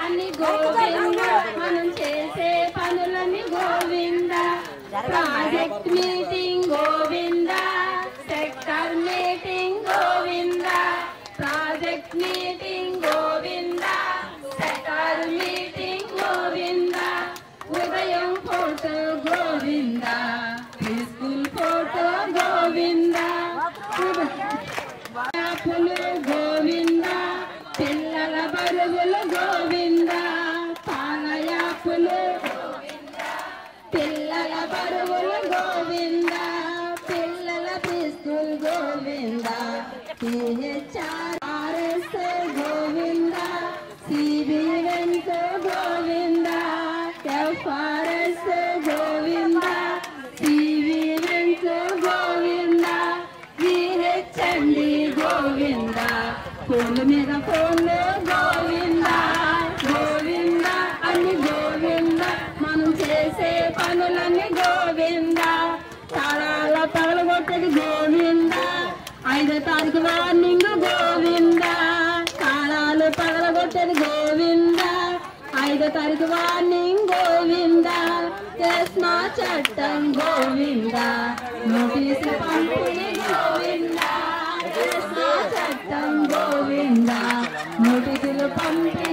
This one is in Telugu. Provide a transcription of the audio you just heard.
అన్ని గోవింద మనం చేసే పనులన్నీ Govinda project meeting Govinda sector meeting Govinda project meeting Govinda sector meeting Govinda ఉదయం photo Govinda school photo Govinda యాపులు గోవింద పిల్లల బరువులు గోవింద పాలయాపులు పిల్లల బరువులు గోవింద పిల్లల పిస్తులు గోవింద పిహెచ్ఆర్ఎస్ గోవింద సిబి వెంట గోవింద ఎఫ్ఆర్ఎస్ గోవింద సివి వెంట గోవింద విహెచ్ఎండి గోవింద ఫోన్ల మీద ఫోన్లు గోవింద గోవింద అన్ని గోవింద మనం చేసే పనులన్నీ గోవింద తాళాల పగలగొట్టేది గోవింద ఐదో తారీఖు వార్నింగ్ గోవింద తాళాలు పగలగొట్టేది గోవింద ఐదో తారీఖు వార్నింగ్ గోవింద చేసిన చట్టం గోవింద నోటీసు పంపిణీ గోవింద చేసిన చట్టం గోవింద నోటీసులు పంపిణీ